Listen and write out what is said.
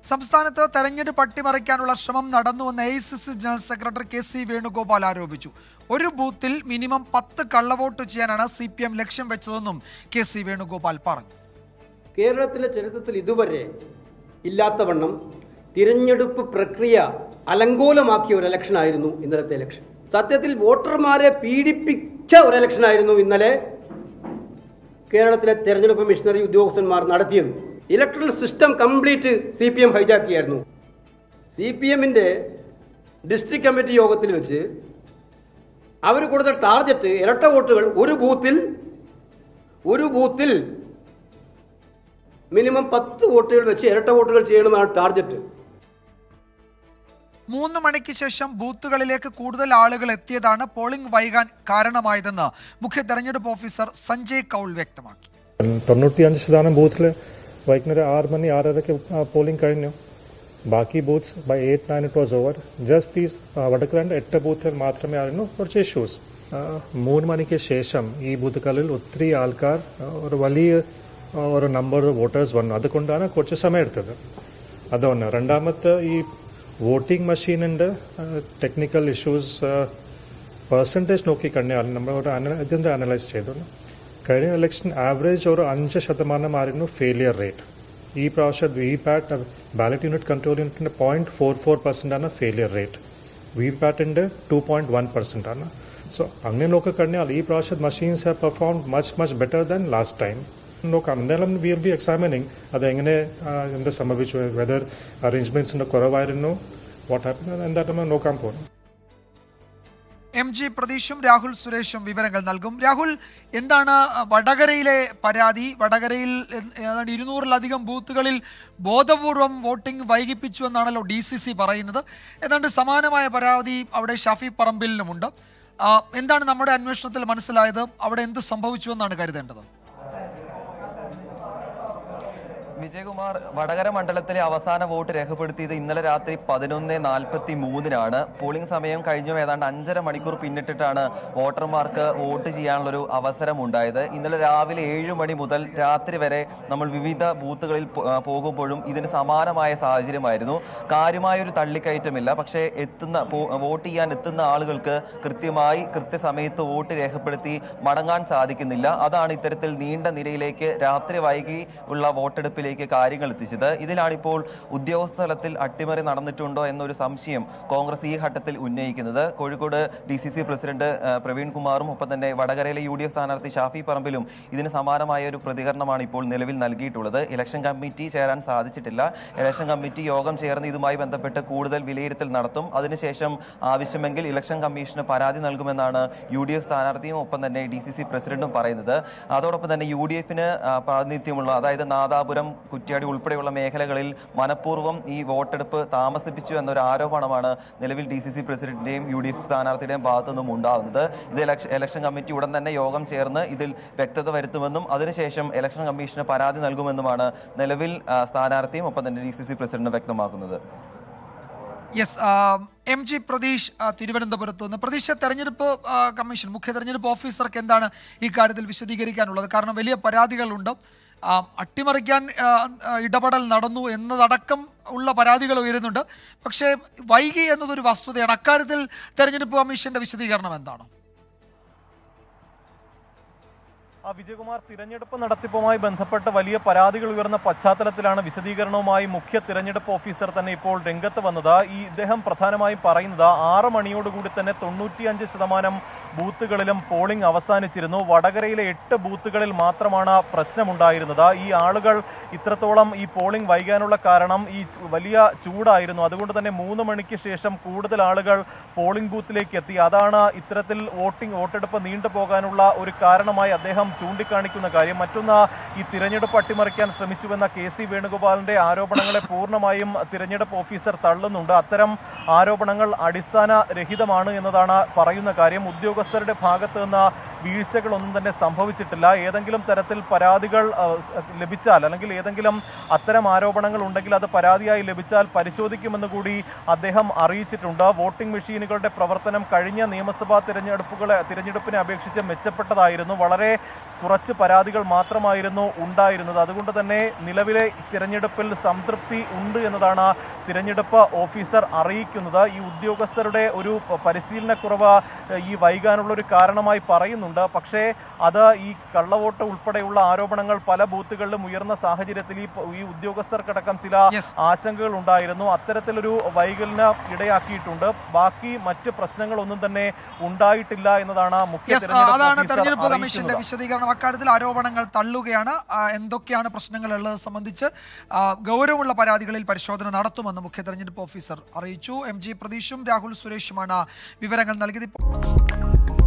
സംസ്ഥാനത്ത് തെരഞ്ഞെടുപ്പ് അട്ടിമറിക്കാനുള്ള ശ്രമം നടന്നുവെന്ന് A I C C general secretary K C Venugopal ആരോപിച്ചു ഒരു ബൂത്തിൽ മിനിമം പത്ത് കള്ളവോട്ട് ചെയ്യാനാണ് സി പി എം ലക്ഷ്യം വെച്ചതെന്നും കെ സി വേണുഗോപാൽ പറഞ്ഞു കേരളത്തിലെ ചരിത്രത്തിൽ ഇതുവരെ ഇല്ലാത്തവണ്ണം തിരഞ്ഞെടുപ്പ് പ്രക്രിയ അലങ്കോലമാക്കിയ ഒരു ഇലക്ഷനായിരുന്നു ഇന്നലത്തെ ഇലക്ഷൻ സത്യത്തിൽ വോട്ടർമാരെ പീഡിപ്പിച്ച ഒരു ഇലക്ഷനായിരുന്നു ഇന്നലെ കേരളത്തിലെ തെരഞ്ഞെടുപ്പ് മിഷണറി ഉദ്യോഗസ്ഥന്മാർ നടത്തിയത് electoral system complete C P M ഹൈജാക്കിയായിരുന്നു സി പി എമ്മിന്റെ ഡിസ്ട്രിക്ട് കമ്മിറ്റി യോഗത്തിൽ വെച്ച് അവർ കൊടുത്ത ടാർഗറ്റ് ഇരട്ട വോട്ടുകൾ ഒരു ബൂത്തിൽ ഒരു ബൂത്തിൽ മിനിമം പത്ത് വോട്ടുകൾ വെച്ച് ഇരട്ട വോട്ടുകൾ ചെയ്യണമെന്നാണ് ടാർഗറ്റ് മൂന്ന് മണിക്ക് ശേഷം ബൂത്തുകളിലേക്ക് കൂടുതൽ ആളുകൾ എത്തിയതാണ് പോളിംഗ് വൈകാൻ കാരണമായതെന്ന് മുഖ്യ തെരഞ്ഞെടുപ്പ് ഓഫീസർ സഞ്ജയ് കൌൾ വ്യക്തമാക്കി തൊണ്ണൂറ്റിയഞ്ച് ശതമാനം ബൂത്തിൽ വൈകുന്നേരം ആറ് മണി ആറരയ്ക്ക് പോളിംഗ് കഴിഞ്ഞു ബാക്കി booths by eight nine it was over just these വടക്കരണ്ട് എട്ട് ബൂത്തിൽ മാത്രമേ ആയിരുന്നു കുറച്ച് ഇഷ്യൂസ് മൂന്ന് മണിക്ക് ശേഷം ഈ ബൂത്തുകളിൽ ഒത്തിരി ആൾക്കാർ ആ, ഒരു വലിയ ആ, ഒരു നമ്പർ വോട്ടേഴ്സ് വന്നു അതുകൊണ്ടാണ് കുറച്ച് സമയം എടുത്തത് അതൊന്ന് രണ്ടാമത്തെ ഈ വോട്ടിംഗ് മെഷീനിൻ്റെ ടെക്നിക്കൽ ഇഷ്യൂസ് പെർസെൻറ്റേജ് നോക്കി കഴിഞ്ഞാൽ നമ്മൾ ഒരു അന- ഇതിൻ്റെ അനലൈസ് ചെയ്തു കഴിഞ്ഞ ഇലക്ഷൻ ആവറേജ് ഒരു അഞ്ച് ശതമാനമായിരുന്നു ഫെയിലിയർ റേറ്റ് ഈ പ്രാവശ്യം V PAT ballot unit control യൂണിറ്റിൻ്റെ പോയിന്റ് ഫോർ ഫോർ പെർസെൻ്റ് ആണ് ഫെയിലിയർ റേറ്റ് വി പാറ്റിൻ്റെ ടു പോയിന്റ് വൺ പെർസെൻ്റ് ആണ് സോ അങ്ങനെ നോക്കി കഴിഞ്ഞാൽ ഈ പ്രാവശ്യം machines have perform much much better than last time നോക്കാം എന്തായാലും വി വിൽ ബി എക്സാമിനിങ് അത് എങ്ങനെ ആ, എന്ത് സംഭവിച്ചു വെദർ അറേഞ്ച്മെന്റ്സിന്റെ കുറവായിരുന്നു വാട്ട് ഹാപ്പൻ എന്തായിട്ട് നമ്മൾ നോക്കാൻ പോകുന്നു എം ജി പ്രതീഷും രാഹുൽ സുരേഷും വിവരങ്ങൾ നൽകും രാഹുൽ എന്താണ് വടകരയിലെ പരാതി വടകരയിൽ എ- ഏതാണ്ട് ഇരുന്നൂറിലധികം ബൂത്തുകളിൽ ബോധപൂർവം വോട്ടിംഗ് വൈകിപ്പിച്ചു എന്നാണല്ലോ ഡി സി സി പറയുന്നത് ഏതാണ്ട് സമാനമായ പരാതി അവിടെ ഷഫി പറമ്പിലിനുമുണ്ട് ആ, എന്താണ് നമ്മുടെ അന്വേഷണത്തിൽ മനസ്സിലായത് അവിടെ എന്ത് സംഭവിച്ചു എന്നാണ് കരുതേണ്ടത് വിജയകുമാർ വടകര മണ്ഡലത്തിലെ അവസാന വോട്ട് രേഖപ്പെടുത്തിയത് ഇന്നലെ രാത്രി പതിനൊന്ന് നാൽപ്പത്തി മൂന്നിനാണ് പോളിംഗ് സമയം കഴിഞ്ഞു ഏതാണ്ട് അഞ്ചര മണിക്കൂർ പിന്നിട്ടിട്ടാണ് വോട്ടർമാർക്ക് വോട്ട് ചെയ്യാനുള്ളൊരു അവസരം ഉണ്ടായത് ഇന്നലെ രാവിലെ ഏഴ് മണി മുതൽ രാത്രി വരെ നമ്മൾ വിവിധ ബൂത്തുകളിൽ പോ- ആ, പോകുമ്പോഴും ഇതിന് സമാനമായ സാഹചര്യമായിരുന്നു കാര്യമായൊരു തള്ളിക്കയറ്റമില്ല പക്ഷേ എത്തുന്ന പോ- വോട്ട് ചെയ്യാൻ എത്തുന്ന ആളുകൾക്ക് കൃത്യമായി കൃത്യസമയത്ത് വോട്ട് രേഖപ്പെടുത്തി മടങ്ങാൻ സാധിക്കുന്നില്ല അതാണ് ഇത്തരത്തിൽ നീണ്ട നിരയിലേക്ക് രാത്രി വൈകി ഉള്ള വോട്ടെടുപ്പിലേക്ക് കാര്യങ്ങൾ എത്തിച്ചത് ഇതിലാണിപ്പോൾ ഉദ്യോഗസ്ഥ തലത്തിൽ അട്ടിമറി നടന്നിട്ടുണ്ടോ എന്നൊരു സംശയം കോൺഗ്രസ് ഈ ഘട്ടത്തിൽ ഉന്നയിക്കുന്നത് Kozhikode D C C president ആ, പ്രവീൺ കുമാറും ഒപ്പം തന്നെ വടകരയിലെ യു ഡി എഫ് സ്ഥാനാർത്ഥി ഷാഫി പറമ്പിലും ഇതിന് സമാനമായ ഒരു പ്രതികരണമാണ് ഇപ്പോൾ നിലവിൽ നൽകിയിട്ടുള്ളത് ഇലക്ഷൻ കമ്മിറ്റി ചേരാൻ സാധിച്ചിട്ടില്ല ഇലക്ഷൻ കമ്മിറ്റി യോഗം ചേർന്ന് ഇതുമായി ബന്ധപ്പെട്ട് കൂടുതൽ വിലയിരുത്തൽ നടത്തും അതിനുശേഷം ആവശ്യമെങ്കിൽ ഇലക്ഷൻ കമ്മീഷന് പരാതി നൽകുമെന്നാണ് യു ഡി എഫ് സ്ഥാനാർത്ഥിയും ഒപ്പം തന്നെ ഡി സി സി പ്രസിഡന്റും പറയുന്നത് അതോടൊപ്പം തന്നെ യു ഡി എഫിന് പ്രാതിനിധ്യമുള്ള അതായത് നാദാപുരം കുറ്റ്യാടി ഉൾപ്പെടെയുള്ള മേഖലകളിൽ മനഃപൂർവ്വം ഈ വോട്ടെടുപ്പ് താമസിപ്പിച്ചു എന്നൊരു ആരോപണമാണ് നിലവിൽ ഡി സി സി പ്രസിഡന്റിന്റെയും യു ഡി എഫ് സ്ഥാനാർത്ഥിയുടെയും ഭാഗത്തു നിന്നും ഉണ്ടാകുന്നത് ഇത് ഇലക്ഷൻ ഇലക്ഷൻ കമ്മിറ്റി ഉടൻ തന്നെ യോഗം ചേർന്ന് ഇതിൽ വ്യക്തത വരുത്തുമെന്നും അതിനുശേഷം ഇലക്ഷൻ കമ്മീഷന് പരാതി നൽകുമെന്നുമാണ് നിലവിൽ ആ, സ്ഥാനാർത്ഥിയും ഒപ്പം തന്നെ ഡി സി സി പ്രസിഡന്റും വ്യക്തമാക്കുന്നത് യെസ് എം ജി പ്രതീഷ് ആ, തിരുവനന്തപുരത്ത് നിന്ന് പ്രതീക്ഷ തെരഞ്ഞെടുപ്പ് ആ, കമ്മീഷൻ മുഖ്യ തെരഞ്ഞെടുപ്പ് ഓഫീസർക്ക് എന്താണ് ഈ കാര്യത്തിൽ വിശദീകരിക്കാനുള്ളത് കാരണം വലിയ പരാതികളുണ്ട് ആ, അട്ടിമറിക്കാൻ ആ, ആ, ഇടപെടൽ നടന്നു എന്നതടക്കം ഉള്ള പരാതികൾ ഉയരുന്നുണ്ട് പക്ഷേ വൈകി എന്നതൊരു വസ്തുതയാണ് അക്കാര്യത്തിൽ തെരഞ്ഞെടുപ്പ് കമ്മീഷന്റെ വിശദീകരണം എന്താണ് ആ വിജയകുമാർ തിരഞ്ഞെടുപ്പ് നടത്തിപ്പുമായി ബന്ധപ്പെട്ട് വലിയ പരാതികൾ ഉയർന്ന പശ്ചാത്തലത്തിലാണ് വിശദീകരണവുമായി മുഖ്യ തിരഞ്ഞെടുപ്പ് ഓഫീസർ തന്നെ ഇപ്പോൾ രംഗത്ത് വന്നത് ഈ ഇദ്ദേഹം പ്രധാനമായും പറയുന്നത് ആറ് മണിയോടുകൂടി തന്നെ തൊണ്ണൂറ്റിയഞ്ച് ശതമാനം ബൂത്തുകളിലും പോളിംഗ് അവസാനിച്ചിരുന്നു വടകരയിലെ എട്ട് ബൂത്തുകളിൽ മാത്രമാണ് പ്രശ്നമുണ്ടായിരുന്നത് ഈ ആളുകൾ ഇത്രത്തോളം ഈ പോളിംഗ് വൈകാനുള്ള കാരണം ഈ ചു- വലിയ ചൂടായിരുന്നു അതുകൊണ്ട് തന്നെ മൂന്ന് മണിക്ക് ശേഷം കൂടുതൽ ആളുകൾ പോളിംഗ് ബൂത്തിലേക്ക് എത്തി അതാണ് ഇത്തരത്തിൽ വോട്ടിംഗ് വോട്ടെടുപ്പ് നീണ്ടുപോകാനുള്ള ഒരു കാരണമായി അദ്ദേഹം ചൂണ്ടിക്കാണിക്കുന്ന കാര്യം മറ്റൊന്ന് ഈ തിരഞ്ഞെടുപ്പ് അട്ടിമറിക്കാൻ ശ്രമിച്ചുവെന്ന കെ സി വേണുഗോപാലിന്റെ ആരോപണങ്ങളെ പൂർണ്ണമായും തിരഞ്ഞെടുപ്പ് ഓഫീസർ തള്ളുന്നുണ്ട് അത്തരം ആരോപണങ്ങൾ അടിസ്ഥാനരഹിതമാണ് എന്നതാണ് പറയുന്ന കാര്യം ഉദ്യോഗസ്ഥരുടെ ഭാഗത്ത് നിന്ന് വീഴ്ചകളൊന്നും തന്നെ സംഭവിച്ചിട്ടില്ല ഏതെങ്കിലും തരത്തിൽ പരാതികൾ ആ, സ്- ലഭിച്ചാൽ അല്ലെങ്കിൽ ഏതെങ്കിലും അത്തരം ആരോപണങ്ങൾ ഉണ്ടെങ്കിൽ അത് പരാതിയായി ലഭിച്ചാൽ പരിശോധിക്കുമെന്ന് കൂടി അദ്ദേഹം അറിയിച്ചിട്ടുണ്ട് വോട്ടിംഗ് മെഷീനുകളുടെ പ്രവർത്തനം കഴിഞ്ഞ നിയമസഭാ തിരഞ്ഞെടുപ്പുകളെ തിരഞ്ഞെടുപ്പിനെ അപേക്ഷിച്ച് മെച്ചപ്പെട്ടതായിരുന്നു വളരെ കുറച്ച് പരാതികൾ മാത്രമായിരുന്നു ഉണ്ടായിരുന്നത് അതുകൊണ്ട് തന്നെ നിലവിലെ തിരഞ്ഞെടുപ്പിൽ സംതൃപ്തി ഉണ്ട് എന്നതാണ് തിരഞ്ഞെടുപ്പ് ഓഫീസർ അറിയിക്കുന്നത് ഈ ഉദ്യോഗസ്ഥരുടെ ഒരു പ- പരിശീലനക്കുറവ് ഏഹ്, ഈ വൈകാനുള്ള ഒരു കാരണമായി പറയുന്നുണ്ട് പക്ഷേ അത് ഈ കള്ളവോട്ട് ഉൾപ്പെടെയുള്ള ആരോപണങ്ങൾ പല ബൂത്തുകളിലും ഉയർന്ന സാഹചര്യത്തിൽ ഈ പ- ഈ ഉദ്യോഗസ്ഥർക്കടക്കം ചില Yes. ആശങ്കകൾ ഉണ്ടായിരുന്നു അത്തരത്തിലൊരു വൈകലിന് ഇടയാക്കിയിട്ടുണ്ട് ബാക്കി മറ്റ് പ്രശ്നങ്ങളൊന്നും തന്നെ ഉണ്ടായിട്ടില്ല എന്നതാണ് മുഖ്യ യെസ് തിരഞ്ഞെടുപ്പ് അതാണ് ഓഫീസർ തെരഞ്ഞെടുപ്പ് കമ്മീഷന്റെ അറിയിക്കുന്നത്. വിശദീകരണം അക്കാര്യത്തിൽ ആരോപണങ്ങൾ തള്ളുകയാണ് ആ, എന്തൊക്കെയാണ് പ്രശ്നങ്ങൾ ഉള്ളത് സംബന്ധിച്ച് ആ, ഗൗരവമുള്ള പരാതികളിൽ പരിശോധന നടത്തുമെന്ന് മുഖ്യ തെരഞ്ഞെടുപ്പ് ഓഫീസർ അറിയിച്ചു എം ജി പ്രതീഷും രാഹുൽ സുരേഷുമാണ് വിവരങ്ങൾ നൽകിയത് ഇപ്പോൾ